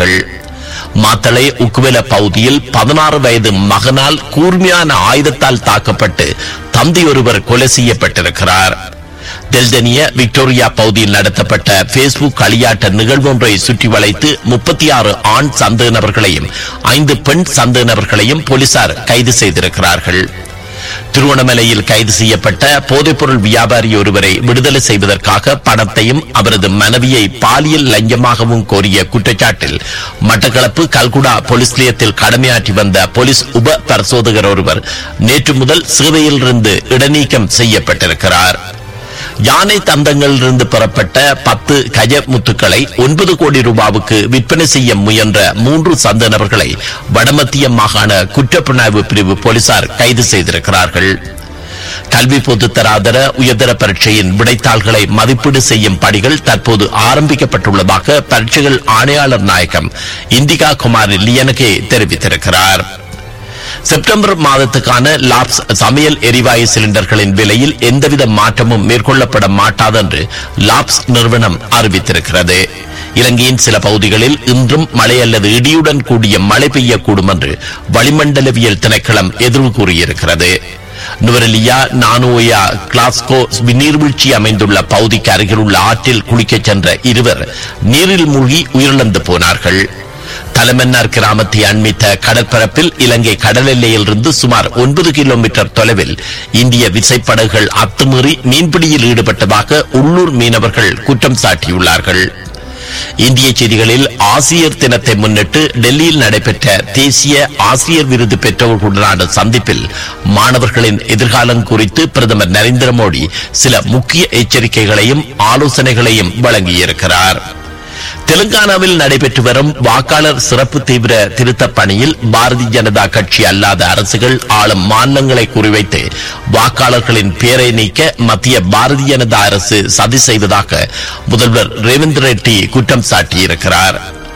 செய்திருக்கிறார்கள் மாத்தளை உக்குவெல பகுதியில் பதினாறு வயது மகனால் கூர்மையான ஆயுதத்தால் தாக்கப்பட்டு தந்தை ஒருவர் கொலை செய்யப்பட்டிருக்கிறார் டெல்டனிய விக்டோரியா பகுதியில் நடத்தப்பட்ட பேஸ்புக் களியாட்ட நிகழ்வொன்றை சுற்றி வளைத்து முப்பத்தி ஆறு ஆண் சந்தேக நபர்களையும் ஐந்து பெண் சந்தேக நபர்களையும் போலீசார் கைது செய்திருக்கிறார்கள் திருவண்ணாமலையில் கைது செய்யப்பட்ட போதைப்பொருள் வியாபாரி ஒருவரை விடுதலை செய்வதற்காக பணத்தையும் அவரது மனைவியை பாலியல் லஞ்சமாகவும் கோரிய குற்றச்சாட்டில் மட்டக்களப்பு கல்குடா போலீஸ் நிலையத்தில் கடமையாற்றி வந்த போலீஸ் உப பரிசோதகர் ஒருவர் நேற்று முதல் சேவையிலிருந்து இடைநீக்கம் செய்யப்பட்டிருக்கிறார் யானை தந்தங்களிலிருந்து பெறப்பட்ட பத்து கஜ முத்துக்களை ஒன்பது கோடி ரூபாவுக்கு விற்பனை செய்ய முயன்ற மூன்று சந்த நபர்களை வடமத்திய மாகாண குற்றப்புலனாய்வு பிரிவு போலீசார் கைது செய்திருக்கிறார்கள் கல்வி பொதுத்தராதர உயர்தர பரீட்சையின் விடைத்தாள்களை மதிப்பீடு செய்யும் பணிகள் தற்போது ஆரம்பிக்கப்பட்டுள்ளதாக பரீட்சைகள் ஆணையாளர் நாயகம் இந்திகா குமார் லியனகே தெரிவித்திருக்கிறார் செப்டம்பர் மாதத்துக்கான லாப்ஸ் சமையல் எரிவாயு சிலிண்டர்களின் விலையில் எந்தவித மாற்றமும் மேற்கொள்ளப்பட மாட்டாது என்று லாப்ஸ் நிறுவனம் அறிவித்திருக்கிறது இலங்கையின் சில பகுதிகளில் இன்றும் மழை அல்லது இடியுடன் கூடிய மழை பெய்யக்கூடும் என்று வளிமண்டலவியல் திணைக்களம் எதிர்வு கூறியிருக்கிறது நுவரெலியா நானோயா கிளாஸ்கோ நீர்வீழ்ச்சி அமைந்துள்ள பகுதிக்கு அருகிலுள்ள ஆற்றில் குளிக்கச் சென்ற இருவர் நீரில் மூழ்கி உயிரிழந்து போனார்கள் தலைமன்னார் கிராமத்தை அண்மித்த கடற்பரப்பில் இலங்கை கடல் எல்லையிலிருந்து சுமார் ஒன்பது கிலோமீட்டர் தொலைவில் இந்திய விசைப்படகுகள் அத்துமீறி மீன்பிடியில் ஈடுபட்டதாக உள்ளூர் மீனவர்கள் குற்றம் சாட்டியுள்ளார்கள் இந்திய செய்திகளில் ஆசிரியர் தினத்தை முன்னிட்டு டெல்லியில் நடைபெற்ற தேசிய ஆசிரியர் விருது பெற்றவர்களுடனான சந்திப்பில் மாணவர்களின் எதிர்காலம் குறித்து பிரதமர் நரேந்திர மோடி சில முக்கிய எச்சரிக்கைகளையும் ஆலோசனைகளையும் வழங்கியிருக்கிறார் தெலுங்கானாவில் நடைபெற்று வரும் வாக்காளர் சிறப்பு தீவிர திருத்தப் பணியில் பாரதிய ஜனதா கட்சி அல்லாத அரசுகள் ஆளும் மாநிலங்களை குறிவைத்து வாக்காளர்களின் பேரை நீக்க மத்திய பாரதிய ஜனதா அரசு சதி செய்வதாக முதல்வர் ரேவந்த் ரெட்டி குற்றம் சாட்டியிருக்கிறார்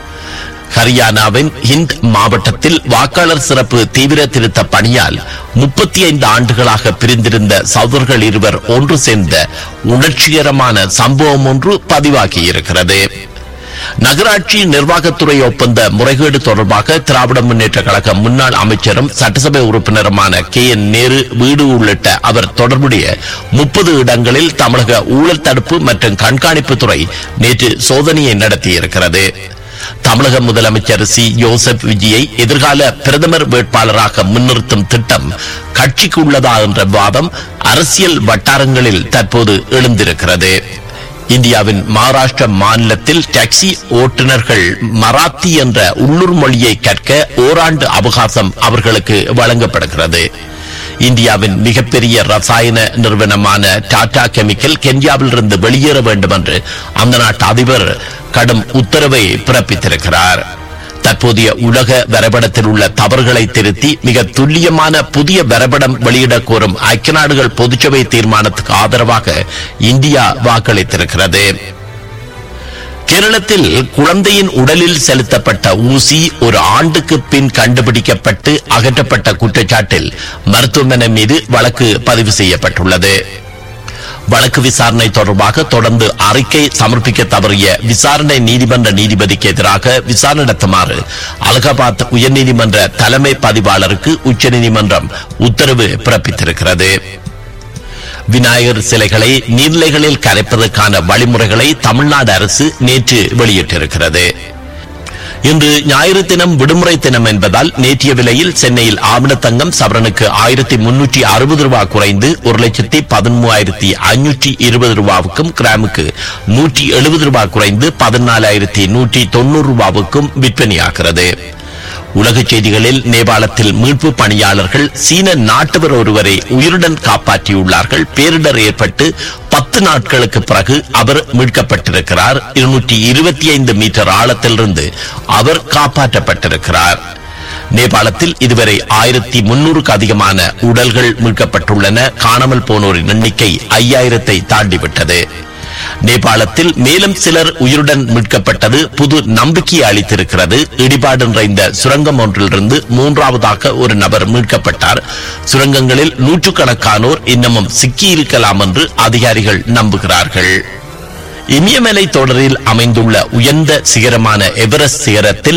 ஹரியானாவின் ஹிந்த் மாவட்டத்தில் வாக்காளர் சிறப்பு தீவிர திருத்த பணியால் முப்பத்தி ஐந்து ஆண்டுகளாக பிரிந்திருந்த சகோதரர்கள் இருவர் ஒன்று சேர்ந்த உணர்ச்சிகரமான சம்பவம் ஒன்று பதிவாகியிருக்கிறது நகராட்சி நிர்வாகத்துறை ஒப்பந்த முறைகேடு தொடர்பாக திராவிட முன்னேற்ற கழக முன்னாள் அமைச்சரும் சட்டசபை உறுப்பினருமான கே என் நேரு வீடு உள்ளிட்ட அவர் தொடர்புடைய முப்பது இடங்களில் தமிழக ஊழல் தடுப்பு மற்றும் கண்காணிப்பு துறை நேற்று சோதனையை நடத்தியிருக்கிறது தமிழக முதலமைச்சர் சி யோசப் விஜயை எதிர்கால பிரதமர் வேட்பாளராக முன்னிறுத்தும் திட்டம் கட்சிக்கு உள்ளதா என்ற வாதம் அரசியல் வட்டாரங்களில் தற்போது எழுந்திருக்கிறது இந்தியாவின் மகாராஷ்டிர மாநிலத்தில் டாக்ஸி ஓட்டுநர்கள் மராத்தி என்ற உள்ளூர் மொழியை கற்க ஓராண்டு அவகாசம் அவர்களுக்கு வழங்கப்படுகிறது இந்தியாவின் மிகப்பெரிய ரசாயன நிறுவனமான டாடா கெமிக்கல் கென்யாவிலிருந்து வெளியேற வேண்டும் என்று அந்த நாட்டு அதிபர் கடும் உத்தரவை பிறப்பித்திருக்கிறார் தற்போதைய உலக வரைபடத்தில் உள்ள தவறுகளை திருத்தி மிக துல்லியமான புதிய வரைபடம் வெளியிடக் கோரும் ஐக்கிய நாடுகள் பொதுச்சபை தீர்மானத்துக்கு ஆதரவாக இந்தியா வாக்களித்திருக்கிறது கேரளத்தில் குழந்தையின் உடலில் செலுத்தப்பட்ட ஊசி ஒரு ஆண்டுக்கு பின் கண்டுபிடிக்கப்பட்டு அகற்றப்பட்ட குற்றச்சாட்டில் மருத்துவமனை மீது வழக்கு பதிவு செய்யப்பட்டுள்ளது வழக்கு விசாரணை தொடர்பாக தொடர்ந்து அறிக்கை சமர்ப்பிக்க தவறிய விசாரணை நீதிமன்ற நீதிபதிக்கு எதிராக விசாரணை நடத்துமாறு அலகாபாத் உயர்நீதிமன்ற தலைமை பதிவாளருக்கு உச்சநீதிமன்றம் உத்தரவு பிறப்பித்திருக்கிறது விநாயகர் சிலைகளை நீர்நிலைகளில் கரைப்பதற்கான வழிமுறைகளை தமிழ்நாடு அரசு நேற்று வெளியிட்டிருக்கிறது இன்று ஞாயிறு தினம் விடுமுறை தினம் என்பதால் நேற்றைய விலையில் சென்னையில் ஆவணத்தங்கம் சவரனுக்கு ஆயிரத்தி முன்னூற்றி அறுபது ரூபாய் குறைந்து ஒரு லட்சத்தி பதிமூவாயிரத்தி ஐநூற்றி இருபது ரூபாவுக்கும் கிராமுக்கு நூற்றி எழுபது ரூபாய் குறைந்து பதினாலாயிரத்தி நூற்றி தொண்ணூறு ரூபாவுக்கும் விற்பனையாகிறது உலகச் செய்திகளில் நேபாளத்தில் மீட்பு பணியாளர்கள் சீன நாட்டவர் ஒருவரை உயிருடன் காப்பாற்றியுள்ளார்கள் பேரிடர் ஏற்பட்டு பத்து நாட்களுக்கு பிறகு அவர் மீட்கப்பட்டிருக்கிறார் இருநூற்றி இருபத்தி ஐந்து மீட்டர் ஆழத்திலிருந்து அவர் காப்பாற்றப்பட்டிருக்கிறார் நேபாளத்தில் இதுவரை ஆயிரத்தி முன்னூறுக்கு அதிகமான உடல்கள் மீட்கப்பட்டுள்ளன காணாமல் போனோரின் எண்ணிக்கை ஐயாயிரத்தை தாண்டிவிட்டது நேபாளத்தில் மேலும் சிலர் உயிருடன் மீட்கப்பட்டது புது நம்பிக்கை அளித்திருக்கிறது இடிபாடு நிறைந்த சுரங்கம் ஒன்றிலிருந்து மூன்றாவதாக ஒரு நபர் மீட்கப்பட்டார் சுரங்கங்களில் நூற்றுக்கணக்கானோர் இன்னமும் சிக்கியிருக்கலாம் என்று அதிகாரிகள் நம்புகிறார்கள் இமயமலை தொடரில் அமைந்துள்ள உயர்ந்த சிகரமான எவரெஸ்ட் சிகரத்தில்